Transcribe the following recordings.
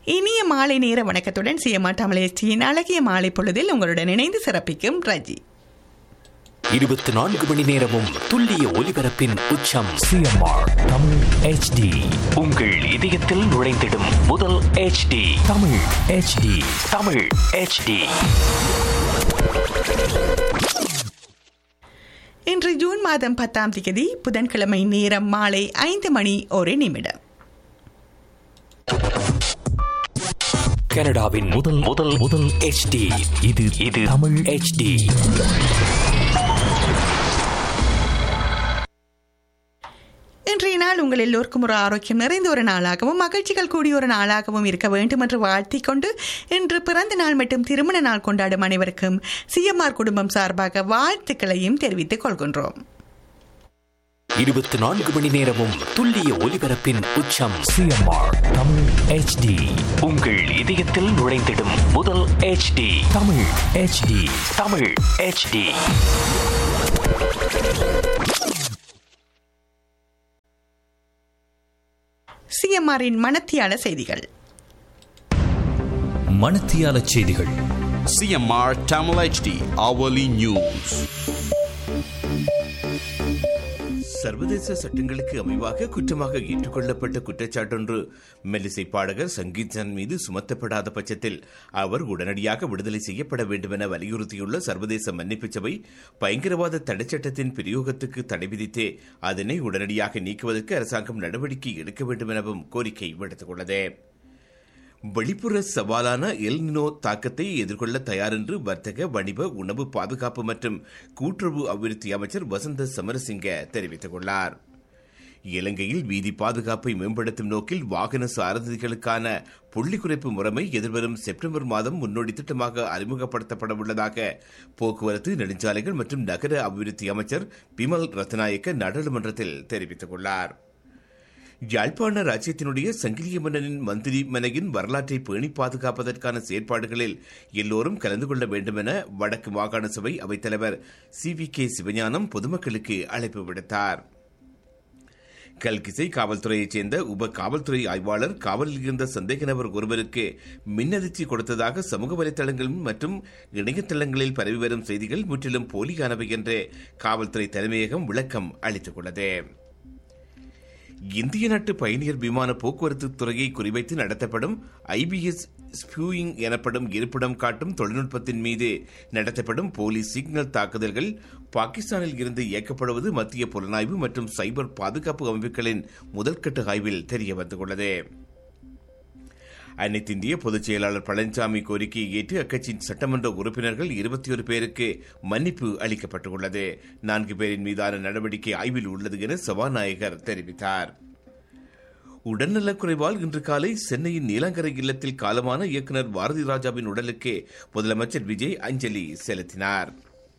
இனிய மாலை நேர வணக்கத்துடன் சிஎம்ஆர் தமிழச்சியின் அழகிய மாலை பொழுதில் உங்களுடன் இணைந்து சிறப்பிக்கும் ரஜி இருபத்தி நான்கு மணி நேரமும் துல்லிய ஒலிபரப்பின் உச்சம் சிஎம்ஆர் தமிழ் ஹெச்டி உங்கள் இதயத்தில் நுழைந்திடும் முதல் HD Tamil HD Tamil HD இன்று ஜூன் மாதம் பத்தாம் தேதி புதன்கிழமை நேரம் மாலை ஐந்து மணி ஒரு நிமிடம் கனடாவின் முதல் முதல் முதல் HD இது இது தமிழ் HD இன்றைய நாள் உங்கள் எல்லோருக்கும் ஒரு ஆரோக்கியம் நிறைந்த ஒரு நாளாகவும் மகிழ்ச்சிகள் கூடிய ஒரு நாளாகவும் இருக்க வேண்டும் என்று வாழ்த்திக் கொண்டு இன்று பிறந்த நாள் மற்றும் திருமண நாள் கொண்டாடும் அனைவருக்கும் சிஎம்ஆர் குடும்பம் சார்பாக வாழ்த்துக்களையும் தெரிவித்துக் கொள்கின்றோம் இருபத்தி நான்கு மணி நேரமும் துல்லிய ஒலிபரப்பின் உச்சம் சிஎம்ஆர் தமிழ் ஹெச்டி உங்கள் இதயத்தில் நுழைந்திடும் முதல் HD Tamil HD Tamil HD சிஎம்ஆரின் மனத்தியால செய்திகள் மணத்தியால செய்திகள் CMR Tamil HD hourly news. சர்வதேச சட்டங்களுக்கு அமைவாக குற்றமாக ஏற்றுக்கொள்ளப்பட்ட குற்றச்சாட்டொன்று மெல்லிசை பாடகர் சங்கீதன் மீது சுமத்தப்படாத பட்சத்தில் அவர் உடனடியாக விடுதலை செய்யப்பட வேண்டும் என வலியுறுத்தியுள்ள சர்வதேச மன்னிப்பு சபை பயங்கரவாத தடைச்சட்டத்தின் பிரயோகத்துக்கு தடை விதித்தே அதனை உடனடியாக நீக்குவதற்கு அரசாங்கம் நடவடிக்கை எடுக்க வேண்டும் எனவும் கோரிக்கை விடுத்துள்ளது வெளிப்புற சவாலான எல்னினோ தாக்கத்தை எதிர்கொள்ள தயார் என்று வர்த்தக வணிக உணவு பாதுகாப்பு மற்றும் கூட்டுறவு அபிவிருத்தி அமைச்சர் வசந்த சமரசிங்க தெரிவித்துள்ளார் இலங்கையில் வீதி பாதுகாப்பை மேம்படுத்தும் நோக்கில் வாகன சாரதிகளுக்கான புள்ளி குறைப்பு முறைமை எதிர்வரும் செப்டம்பர் மாதம் முன்னோடி திட்டமாக அறிமுகப்படுத்தப்பட உள்ளதாக போக்குவரத்து நெடுஞ்சாலைகள் மற்றும் நகர அபிவிருத்தி அமைச்சர் பிமல் ரத்நாயக்க நாடாளுமன்றத்தில் தெரிவித்துள்ளார் யாழ்ப்பாண ராஜ்யத்தினுடைய சங்கிலிய மன்னனின் மந்திரி மனையின் வரலாற்றை பேணி பாதுகாப்பதற்கான செயற்பாடுகளில் எல்லோரும் கலந்து கொள்ள வேண்டும் என வடக்கு மாகாண சபை அவைத்தலைவர் சி வி கே சிவஞானம் பொதுமக்களுக்கு அழைப்பு விடுத்தார் கல்கிசை காவல்துறையைச் சேர்ந்த உப காவல்துறை ஆய்வாளர் காவலில் இருந்த சந்தேக நபர் ஒருவருக்கு மின்னதிர்ச்சி கொடுத்ததாக சமூக வலைதளங்கள் மற்றும் இணையதளங்களில் பரவி வரும் செய்திகள் முற்றிலும் போலியானவை என்று காவல்துறை தலைமையகம் விளக்கம் அளித்துள்ளது இந்திய நாட்டு பயணியர் விமான போக்குவரத்து துறையை குறிவைத்து நடத்தப்படும் ஐபிஎஸ் ஸ்பியூயிங் எனப்படும் இருப்பிடம் காட்டும் தொழில்நுட்பத்தின் மீது நடத்தப்படும் போலீஸ் சிக்னல் தாக்குதல்கள் பாகிஸ்தானில் இருந்து இயக்கப்படுவது மத்திய புலனாய்வு மற்றும் சைபர் பாதுகாப்பு அமைப்புகளின் முதல்கட்ட ஆய்வில் தெரிய வந்துள்ளது அனைத்திந்திய பொதுச் செயலாளர் பழனிசாமி கோரிக்கையை ஏற்று அக்கட்சியின் சட்டமன்ற உறுப்பினர்கள் இருபத்தி ஒரு பேருக்கு மன்னிப்பு அளிக்கப்பட்டுள்ளது நான்கு பேரின் மீதான நடவடிக்கை ஆய்வில் உள்ளது என சபாநாயகர் தெரிவித்தார் உடல்நலக்குறைவால் இன்று காலை சென்னையின் நீலாங்கரை இல்லத்தில் காலமான இயக்குநர் பாரதி ராஜாவின் உடலுக்கு முதலமைச்சர் விஜய் அஞ்சலி செலுத்தினார்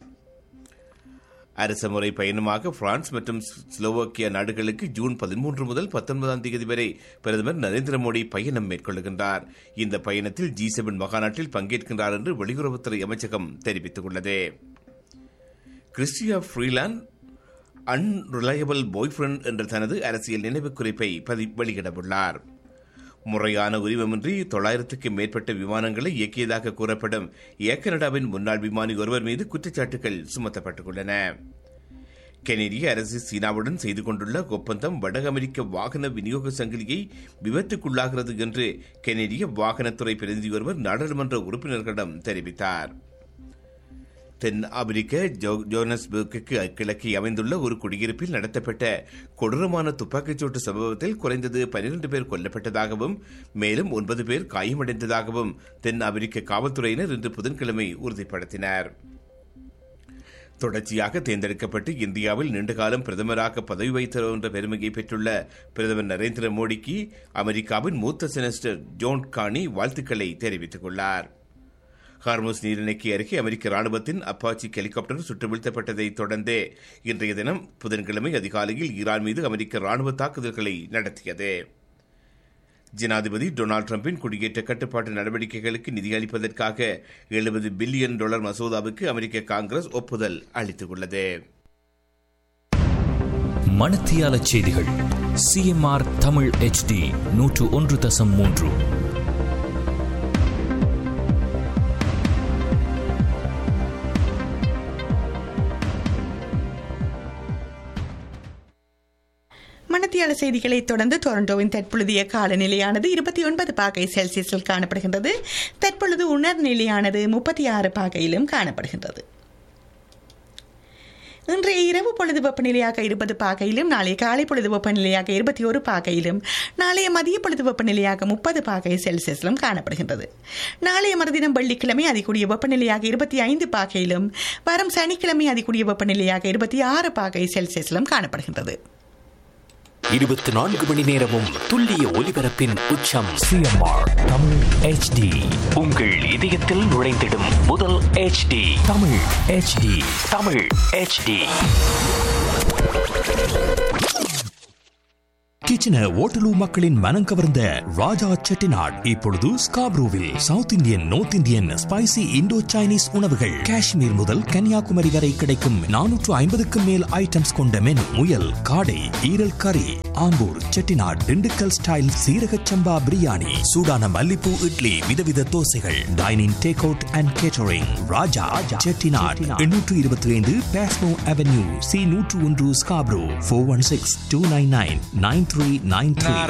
அரசுமுறை பயணமாக பிரான்ஸ் மற்றும் ஸ்லோவாக்கியா நாடுகளுக்கு ஜூன் பதிமூன்று முதல் பத்தொன்பதாம் தேதி வரை பிரதமர் நரேந்திர மோடி பயணம் மேற்கொள்கின்றார் இந்த பயணத்தில் ஜி செவன் மகாநாட்டில் பங்கேற்கின்றார் என்று வெளியுறவுத்துறை அமைச்சகம் தெரிவித்துள்ளது Chrystia Freeland unreliable boyfriend என்ற தனது அரசியல் நினைவுக் குறிப்பை பதி வெளியிடவுள்ளார் முறையான உரிமமின்றி தொள்ளாயிரத்துக்கு மேற்பட்ட விமானங்களை இயக்கியதாக கூறப்படும் ஏர் கனடாவின் முன்னாள் விமானி ஒருவர் மீது குற்றச்சாட்டுகள் சுமத்தப்பட்டுள்ளன கெனடிய அரசு சீனாவுடன் செய்து கொண்டுள்ள ஒப்பந்தம் வட அமெரிக்க வாகன விநியோக சங்கிலியை விபத்துக்குள்ளாகிறது என்று கெனடிய வாகனத்துறை பிரதிநிதி ஒருவர் நாடாளுமன்ற உறுப்பினர்களிடம் தெரிவித்தார் தென் அமெரிக்க ஜோனஸ்பர்க்கு கிழக்கே அமைந்துள்ள ஒரு குடியிருப்பில் நடத்தப்பட்ட கொடூரமான துப்பாக்கிச்சூட்டு சம்பவத்தில் குறைந்தது பனிரெண்டு பேர் கொல்லப்பட்டதாகவும் மேலும் ஒன்பது பேர் காயமடைந்ததாகவும் தென் அமெரிக்க காவல்துறையினர் இன்று புதன்கிழமை உறுதிப்படுத்தினர் தொடர்ச்சியாக தேர்ந்தெடுக்கப்பட்டு இந்தியாவில் நீண்டகாலம் பிரதமராக பதவி வைத்தவர் என்ற பெருமையை பெற்றுள்ள பிரதமர் நரேந்திர மோடிக்கு அமெரிக்காவின் மூத்த செனஸ்டர் ஜோன் கானி வாழ்த்துக்களை தெரிவித்துள்ளார் ஹார்மோஸ் நீரிணைக்கு அருகே அமெரிக்க ராணுவத்தின் அப்பாச்சி ஹெலிகாப்டர் சுட்டு வீழ்த்தப்பட்டதை தொடர்ந்தே இன்றைய தினம் புதன்கிழமை அதிகாலையில் ஈரான் மீது அமெரிக்க ராணுவ தாக்குதல்களை நடத்தியது ஜனாதிபதி டொனால்டு டிரம்பின் குடியேற்ற கட்டுப்பாட்டு நடவடிக்கைகளுக்கு நிதியளிப்பதற்காக எழுபது பில்லியன் டாலர் மசோதாவுக்கு அமெரிக்க காங்கிரஸ் ஒப்புதல் அளித்துள்ளது மணத்தியால செய்திகள் சிஎம்ஆர் தமிழ் ஹெச்டி நூற்று ஒன்று தசம் மூன்று மணித்தியால செய்திகளை தொடர்ந்து டொரண்டோவின் தற்பொழுதைய காலநிலையானது இருபத்தி ஒன்பது பாகை செல்சியஸில் காணப்படுகின்றது தற்பொழுது உணர் நிலையானது முப்பத்தி ஆறு பாகையிலும் காணப்படுகின்றது இன்றைய இரவு பொழுது வெப்பநிலையாக இருபது பாகையிலும் நாளைய காலை பொழுது வெப்பநிலையாக இருபத்தி ஒரு பாகையிலும் நாளைய மதிய பொழுது வெப்பநிலையாக முப்பது பாகை செல்சியஸிலும் காணப்படுகின்றது நாளைய மறுதினம் வெள்ளிக்கிழமை அதிகூடிய வெப்பநிலையாக இருபத்தி ஐந்து பாகையிலும் வரும் சனிக்கிழமை அதிகூடிய வெப்பநிலையாக இருபத்தி ஆறு பாகை செல்சியஸிலும் காணப்படுகின்றது இருபத்தி நான்கு மணி நேரமும் துல்லிய ஒலிபரப்பின் உச்சம் சிஎம்ஆர் தமிழ் ஹெச்டி உங்கள் இதயத்தில் நுழைந்திடும் முதல் HD Tamil HD Tamil HD Kitchener Waterloo மக்களின் மனம் கவர்ந்த ராஜா செட்டிநாட் இப்பொழுது ஸ்காப்ரூவில் South Indian North Indian spicy Indo Chinese உணவுகள் காஷ்மீர் முதல் கன்னியாகுமரி வரை கிடைக்கும் நானூற்று ஐம்பதுக்கும் மேல் ஐட்டம்ஸ் கொண்ட மெனு முயல் காடை ஈரல் கறி ஆம்பூர் செட்டிநாட் திண்டுக்கல் ஸ்டைல் சீரக சம்பா பிரியாணி சூடான மல்லிப்பூ இட்லி விதவித தோசைகள் dining take out and catering Raja Chettinad எண்ணூற்று இருபத்தி ஐந்து பேஸ்மோ அவென்யூ சி நூற்று ஒன்று Scarborough four one six two nine nine nine three nine three